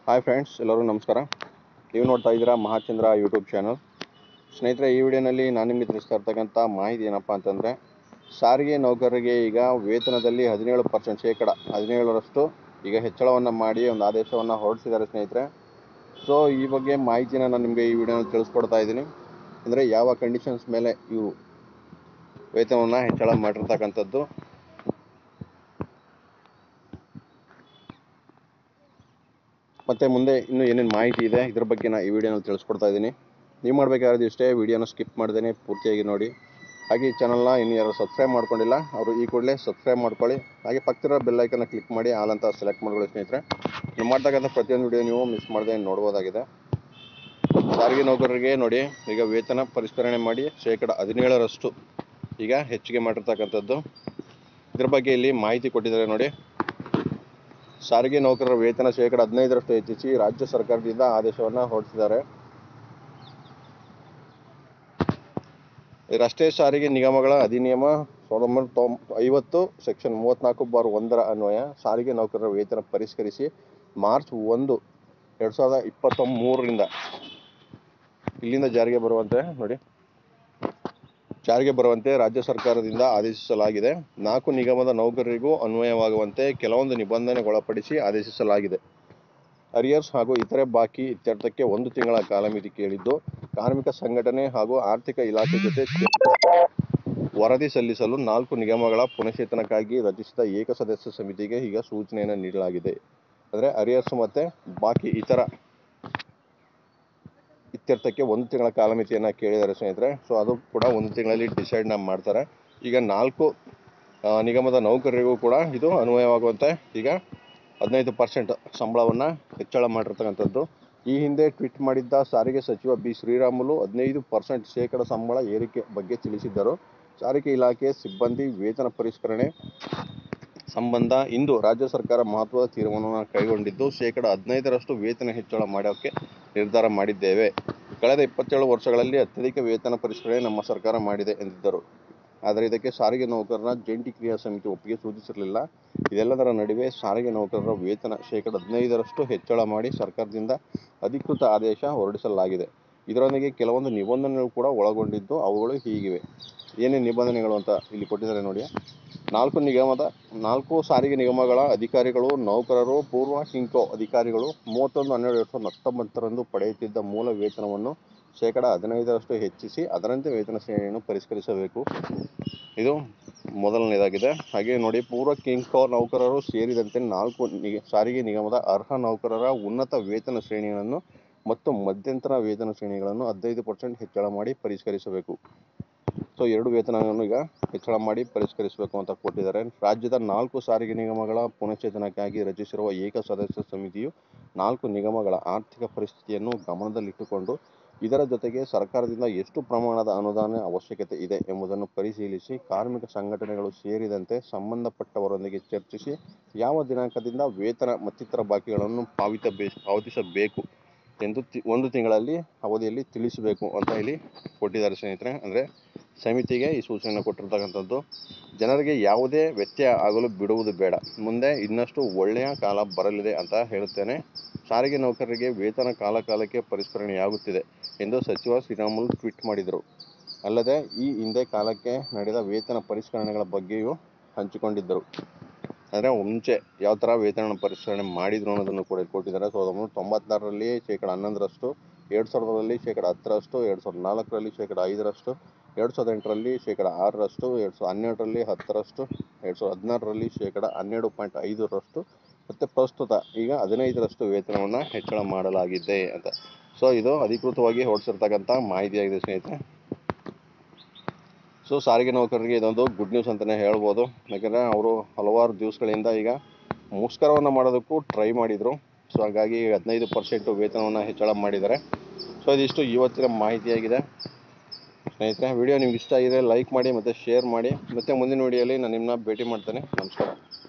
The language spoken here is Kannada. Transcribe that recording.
ಹಾಯ್ ಫ್ರೆಂಡ್ಸ್ ಎಲ್ಲರೂ ನಮಸ್ಕಾರ ನೀವು ನೋಡ್ತಾ ಇದ್ದೀರಾ ಮಹಾಚಂದ್ರ ಯೂಟ್ಯೂಬ್ ಚಾನಲ್ ಸ್ನೇಹಿತರೆ ಈ ವಿಡಿಯೋನಲ್ಲಿ ನಾನು ನಿಮಗೆ ತಿಳಿಸ್ತಾ ಇರ್ತಕ್ಕಂಥ ಮಾಹಿತಿ ಏನಪ್ಪ ಅಂತಂದರೆ ಸಾರಿಗೆ ನೌಕರರಿಗೆ ಈಗ ವೇತನದಲ್ಲಿ ಹದಿನೇಳು ಪರ್ಸೆಂಟ್ ಶೇಕಡ ಹದಿನೇಳರಷ್ಟು ಈಗ ಹೆಚ್ಚಳವನ್ನು ಮಾಡಿ ಒಂದು ಆದೇಶವನ್ನು ಹೊರಡಿಸಿದ್ದಾರೆ ಸ್ನೇಹಿತರೆ ಸೊ ಈ ಬಗ್ಗೆ ಮಾಹಿತಿನ ನಾನು ನಿಮಗೆ ಈ ವಿಡಿಯೋನಲ್ಲಿ ತಿಳಿಸ್ಕೊಡ್ತಾ ಇದ್ದೀನಿ ಅಂದರೆ ಯಾವ ಕಂಡೀಷನ್ಸ್ ಮೇಲೆ ಇವು ವೇತನವನ್ನು ಹೆಚ್ಚಳ ಮಾಡಿರ್ತಕ್ಕಂಥದ್ದು ಮತ್ತು ಮುಂದೆ ಇನ್ನೂ ಏನೇನು ಮಾಹಿತಿ ಇದೆ ಇದ್ರ ಬಗ್ಗೆ ನಾನು ಈ ವಿಡಿಯೋನಲ್ಲಿ ತಿಳಿಸ್ಕೊಡ್ತಾ ಇದ್ದೀನಿ ನೀವು ಮಾಡಬೇಕಾದ್ರೆ ಇಷ್ಟೇ ವಿಡಿಯೋನ ಸ್ಕಿಪ್ ಮಾಡ್ದೇ ಪೂರ್ತಿಯಾಗಿ ನೋಡಿ ಹಾಗೆ ಈ ಚಾನಲ್ನ ಇನ್ನು ಯಾರು ಸಬ್ಸ್ಕ್ರೈಬ್ ಮಾಡ್ಕೊಂಡಿಲ್ಲ ಅವರು ಈ ಕೂಡಲೇ ಸಬ್ಸ್ಕ್ರೈಬ್ ಮಾಡ್ಕೊಳ್ಳಿ ಹಾಗೆ ಪಕ್ಕದ ಬೆಲ್ಲೈಕನ್ನ ಕ್ಲಿಕ್ ಮಾಡಿ ಆಲ್ ಅಂತ ಸೆಲೆಕ್ಟ್ ಮಾಡ್ಕೊಳ್ಳಿ ಸ್ನೇಹಿತರೆ ನೀವು ಮಾಡ್ತಕ್ಕಂಥ ಪ್ರತಿಯೊಂದು ವಿಡಿಯೋ ನೀವು ಮಿಸ್ ಮಾಡದೆ ನೋಡ್ಬೋದಾಗಿದೆ ಸಾರಿಗೆ ನೌಕರರಿಗೆ ನೋಡಿ ಈಗ ವೇತನ ಪರಿಷ್ಕರಣೆ ಮಾಡಿ ಶೇಕಡ ಹದಿನೇಳರಷ್ಟು ಈಗ ಹೆಚ್ಚಿಗೆ ಮಾಡಿರ್ತಕ್ಕಂಥದ್ದು ಇದ್ರ ಬಗ್ಗೆ ಇಲ್ಲಿ ಮಾಹಿತಿ ಕೊಟ್ಟಿದ್ದಾರೆ ನೋಡಿ ಸಾರಿಗೆ ನೌಕರರ ವೇತನ ಶೇಕಡ ಹದಿನೈದರಷ್ಟು ಹೆಚ್ಚಿಸಿ ರಾಜ್ಯ ಸರ್ಕಾರದಿಂದ ಆದೇಶವನ್ನು ಹೊರಡಿಸಿದ್ದಾರೆ ಈ ರಸ್ತೆ ಸಾರಿಗೆ ನಿಗಮಗಳ ಅಧಿನಿಯಮ ಸಾವಿರದ ಒಂಬೈನೂರ ತೊಂಬ ಐವತ್ತು ಸೆಕ್ಷನ್ ಮೂವತ್ತ್ನಾಲ್ಕು ಬಾರ್ ಒಂದರ ಅನ್ವಯ ಸಾರಿಗೆ ನೌಕರರ ವೇತನ ಪರಿಷ್ಕರಿಸಿ ಮಾರ್ಚ್ ಒಂದು ಎರಡು ಸಾವಿರದ ಇಪ್ಪತ್ತ ಮೂರರಿಂದ ಇಲ್ಲಿಂದ ಜಾರಿಗೆ ಬರುವಂತೆ ನೋಡಿ ಜಾರಿಗೆ ಬರುವಂತೆ ರಾಜ್ಯ ಸರ್ಕಾರದಿಂದ ಆದೇಶಿಸಲಾಗಿದೆ ನಾಲ್ಕು ನಿಗಮದ ನೌಕರರಿಗೂ ಅನ್ವಯವಾಗುವಂತೆ ಕೆಲವೊಂದು ನಿಬಂಧನೆಗೊಳಪಡಿಸಿ ಆದೇಶಿಸಲಾಗಿದೆ ಅರಿಯರ್ಸ್ ಹಾಗೂ ಇತರೆ ಬಾಕಿ ಇತ್ಯರ್ಥಕ್ಕೆ ಒಂದು ತಿಂಗಳ ಕಾಲಮಿತಿ ಕೇಳಿದ್ದು ಕಾರ್ಮಿಕ ಸಂಘಟನೆ ಹಾಗೂ ಆರ್ಥಿಕ ಇಲಾಖೆ ಜೊತೆ ವರದಿ ಸಲ್ಲಿಸಲು ನಾಲ್ಕು ನಿಗಮಗಳ ಪುನಶ್ಚೇತನಕ್ಕಾಗಿ ರಚಿಸಿದ ಏಕಸದಸ್ಯ ಸಮಿತಿಗೆ ಈಗ ಸೂಚನೆಯನ್ನು ನೀಡಲಾಗಿದೆ ಅಂದರೆ ಅರಿಯರ್ಸ್ ಮತ್ತು ಬಾಕಿ ಇತರ ಇತ್ಯರ್ಥಕ್ಕೆ ಒಂದು ತಿಂಗಳ ಕಾಲಮಿತಿಯನ್ನು ಕೇಳಿದ್ದಾರೆ ಸ್ನೇಹಿತರೆ ಸೊ ಅದು ಕೂಡ ಒಂದು ತಿಂಗಳಲ್ಲಿ ಡಿಸೈಡ್ನ ಮಾಡ್ತಾರೆ ಈಗ ನಾಲ್ಕು ಆ, ನಿಗಮದ ನೌಕರರಿಗೂ ಕೂಡ ಇದು ಅನ್ವಯವಾಗುವಂತೆ ಈಗ ಹದಿನೈದು ಪರ್ಸೆಂಟ್ ಸಂಬಳವನ್ನು ಹೆಚ್ಚಳ ಮಾಡಿರ್ತಕ್ಕಂಥದ್ದು ಈ ಹಿಂದೆ ಟ್ವೀಟ್ ಮಾಡಿದ್ದ ಸಾರಿಗೆ ಸಚಿವ ಬಿ ಶ್ರೀರಾಮುಲು ಹದಿನೈದು ಪರ್ಸೆಂಟ್ ಶೇಕಡ ಸಂಬಳ ಏರಿಕೆ ಬಗ್ಗೆ ತಿಳಿಸಿದ್ದರು ಸಾರಿಗೆ ಇಲಾಖೆ ಸಿಬ್ಬಂದಿ ವೇತನ ಪರಿಷ್ಕರಣೆ ಸಂಬಂಧ ಇಂದು ರಾಜ್ಯ ಸರ್ಕಾರ ಮಹತ್ವದ ತೀರ್ಮಾನವನ್ನು ಕೈಗೊಂಡಿದ್ದು ಶೇಕಡ ಹದಿನೈದರಷ್ಟು ವೇತನ ಹೆಚ್ಚಳ ಮಾಡೋಕ್ಕೆ ನಿರ್ಧಾರ ಮಾಡಿದ್ದೇವೆ ಕಳೆದ ಇಪ್ಪತ್ತೇಳು ವರ್ಷಗಳಲ್ಲಿ ಅತ್ಯಧಿಕ ವೇತನ ಪರಿಷ್ಕರಣೆ ನಮ್ಮ ಸರ್ಕಾರ ಮಾಡಿದೆ ಎಂದಿದ್ದರು ಆದರೆ ಇದಕ್ಕೆ ಸಾರಿಗೆ ನೌಕರರ ಜಂಟಿ ಕ್ರಿಯಾ ಸಮಿತಿ ಒಪ್ಪಿಗೆ ಸೂಚಿಸಿರಲಿಲ್ಲ ಇದೆಲ್ಲದರ ನಡುವೆ ಸಾರಿಗೆ ನೌಕರರ ವೇತನ ಶೇಕಡ ಹದಿನೈದರಷ್ಟು ಹೆಚ್ಚಳ ಮಾಡಿ ಸರ್ಕಾರದಿಂದ ಅಧಿಕೃತ ಆದೇಶ ಹೊರಡಿಸಲಾಗಿದೆ ಇದರೊಂದಿಗೆ ಕೆಲವೊಂದು ನಿಬಂಧನೆಗಳು ಕೂಡ ಒಳಗೊಂಡಿದ್ದು ಅವುಗಳು ಹೀಗಿವೆ ಏನೇನು ನಿಬಂಧನೆಗಳು ಅಂತ ಇಲ್ಲಿ ಕೊಟ್ಟಿದ್ದಾರೆ ನೋಡಿ ನಾಲ್ಕು ನಿಗಮದ ನಾಲ್ಕು ಸಾರಿಗೆ ನಿಗಮಗಳ ಅಧಿಕಾರಿಗಳು ನೌಕರರು ಪೂರ್ವ ಕಿಂಕೋ ಅಧಿಕಾರಿಗಳು ಮೂವತ್ತೊಂದು ಹನ್ನೆರಡು ಎರಡು ಸಾವಿರದ ಹತ್ತೊಂಬತ್ತರಂದು ಪಡೆಯುತ್ತಿದ್ದ ಮೂಲ ವೇತನವನ್ನು ಶೇಕಡ ಹದಿನೈದರಷ್ಟು ಹೆಚ್ಚಿಸಿ ಅದರಂತೆ ವೇತನ ಶ್ರೇಣಿಯನ್ನು ಪರಿಷ್ಕರಿಸಬೇಕು ಇದು ಮೊದಲನೇದಾಗಿದೆ ಹಾಗೆ ನೋಡಿ ಪೂರ್ವ ಕಿಂಕೋ ನೌಕರರು ಸೇರಿದಂತೆ ನಾಲ್ಕು ನಿಗ ಸಾರಿಗೆ ನಿಗಮದ ಅರ್ಹ ನೌಕರರ ಉನ್ನತ ವೇತನ ಶ್ರೇಣಿಗಳನ್ನು ಮತ್ತು ಮಧ್ಯಂತರ ವೇತನ ಶ್ರೇಣಿಗಳನ್ನು ಹದಿನೈದು ಪರ್ಸೆಂಟ್ ಹೆಚ್ಚಳ ಮಾಡಿ ಪರಿಷ್ಕರಿಸಬೇಕು ಸೊ ಎರಡು ವೇತನವನ್ನು ಈಗ ಹೆಚ್ಚಳ ಮಾಡಿ ಪರಿಷ್ಕರಿಸಬೇಕು ಅಂತ ಕೊಟ್ಟಿದ್ದಾರೆ ರಾಜ್ಯದ ನಾಲ್ಕು ಸಾರಿಗೆ ನಿಗಮಗಳ ಪುನಶ್ಚೇತನಕ್ಕಾಗಿ ರಚಿಸಿರುವ ಏಕ ಸದಸ್ಯ ಸಮಿತಿಯು ನಾಲ್ಕು ನಿಗಮಗಳ ಆರ್ಥಿಕ ಪರಿಸ್ಥಿತಿಯನ್ನು ಗಮನದಲ್ಲಿಟ್ಟುಕೊಂಡು ಇದರ ಜೊತೆಗೆ ಸರ್ಕಾರದಿಂದ ಎಷ್ಟು ಪ್ರಮಾಣದ ಅನುದಾನ ಅವಶ್ಯಕತೆ ಇದೆ ಎಂಬುದನ್ನು ಪರಿಶೀಲಿಸಿ ಕಾರ್ಮಿಕ ಸಂಘಟನೆಗಳು ಸೇರಿದಂತೆ ಸಂಬಂಧಪಟ್ಟವರೊಂದಿಗೆ ಚರ್ಚಿಸಿ ಯಾವ ದಿನಾಂಕದಿಂದ ವೇತನ ಮತ್ತಿತರ ಬಾಕಿಗಳನ್ನು ಪಾವತಿಸಬೇ ಪಾವತಿಸಬೇಕು ಎಂದು ತಿ ಒಂದು ತಿಂಗಳಲ್ಲಿ ಅವಧಿಯಲ್ಲಿ ತಿಳಿಸಬೇಕು ಅಂತ ಇಲ್ಲಿ ಕೊಟ್ಟಿದ್ದಾರೆ ಸ್ನೇಹಿತರೆ ಅಂದರೆ ಸಮಿತಿಗೆ ಈ ಸೂಚನೆ ಕೊಟ್ಟಿರ್ತಕ್ಕಂಥದ್ದು ಜನರಿಗೆ ಯಾವುದೇ ವ್ಯತ್ಯಯ ಆಗಲು ಬಿಡುವುದು ಬೇಡ ಮುಂದೆ ಇನ್ನಷ್ಟು ಒಳ್ಳೆಯ ಕಾಲ ಬರಲಿದೆ ಅಂತ ಹೇಳುತ್ತೇನೆ ಸಾರಿಗೆ ನೌಕರರಿಗೆ ವೇತನ ಕಾಲ ಕಾಲಕ್ಕೆ ಪರಿಷ್ಕರಣೆಯಾಗುತ್ತಿದೆ ಎಂದು ಸಚಿವ ಶ್ರೀರಾಮುಲು ಟ್ವೀಟ್ ಮಾಡಿದರು ಅಲ್ಲದೆ ಈ ಹಿಂದೆ ಕಾಲಕ್ಕೆ ನಡೆದ ವೇತನ ಪರಿಷ್ಕರಣೆಗಳ ಬಗ್ಗೆಯೂ ಹಂಚಿಕೊಂಡಿದ್ದರು ಅಂದರೆ ಮುಂಚೆ ಯಾವ ಥರ ವೇತನ ಪರಿಷ್ಕರಣೆ ಮಾಡಿದ್ರು ಅನ್ನೋದನ್ನು ಕೂಡ ಇಲ್ಲಿ ಕೊಟ್ಟಿದ್ದಾರೆ ಸಾವಿರದ ಒಂಬೈನೂರ ತೊಂಬತ್ತಾರರಲ್ಲಿ ಶೇಕಡ ಹನ್ನೊಂದರಷ್ಟು ಎರಡು ಸಾವಿರದಲ್ಲಿ ಶೇಕಡ ಹತ್ತರಷ್ಟು ಎರಡು ಸಾವಿರದ ನಾಲ್ಕರಲ್ಲಿ ಶೇಕಡ ಐದರಷ್ಟು ಎರಡು ಸಾವಿರದ ಎಂಟರಲ್ಲಿ ಶೇಕಡ ಆರರಷ್ಟು ಎರಡು ಸಾವಿರದ ಹನ್ನೆರಡರಲ್ಲಿ ಹತ್ತರಷ್ಟು ಎರಡು ಸಾವಿರದ ಹದಿನಾರರಲ್ಲಿ ಶೇಕಡ ಹನ್ನೆರಡು ಪಾಯಿಂಟ್ ಐದರಷ್ಟು ಮತ್ತು ಪ್ರಸ್ತುತ ಈಗ ಹದಿನೈದರಷ್ಟು ವೇತನವನ್ನು ಹೆಚ್ಚಳ ಮಾಡಲಾಗಿದೆ ಅಂತ ಸೊ ಇದು ಅಧಿಕೃತವಾಗಿ ಹೊರಡಿಸಿರ್ತಕ್ಕಂಥ ಮಾಹಿತಿಯಾಗಿದೆ ಸ್ನೇಹಿತರೆ ಸೊ ಸಾರಿಗೆ ನೌಕರರಿಗೆ ಇದೊಂದು ಗುಡ್ ನ್ಯೂಸ್ ಅಂತಲೇ ಹೇಳ್ಬೋದು ಯಾಕಂದರೆ ಅವರು ಹಲವಾರು ದಿವಸಗಳಿಂದ ಈಗ ಮುಷ್ಕರವನ್ನು ಮಾಡೋದಕ್ಕೂ ಟ್ರೈ ಮಾಡಿದರು ಸೊ ಹಾಗಾಗಿ ಹದಿನೈದು ಪರ್ಸೆಂಟು ವೇತನವನ್ನು ಹೆಚ್ಚಳ ಮಾಡಿದ್ದಾರೆ ಸೊ ಇದಿಷ್ಟು ಇವತ್ತಿನ ಮಾಹಿತಿಯಾಗಿದೆ ಸ್ನೇಹಿತರೆ ವಿಡಿಯೋ ನಿಮ್ಗೆ ಇಷ್ಟ ಆಗಿದೆ ಲೈಕ್ ಮಾಡಿ ಮತ್ತು ಶೇರ್ ಮಾಡಿ ಮತ್ತು ಮುಂದಿನ ವಿಡಿಯೋಲಿ ನಾನು ನಿಮ್ಮನ್ನ ಭೇಟಿ ಮಾಡ್ತೇನೆ ನಮಸ್ಕಾರ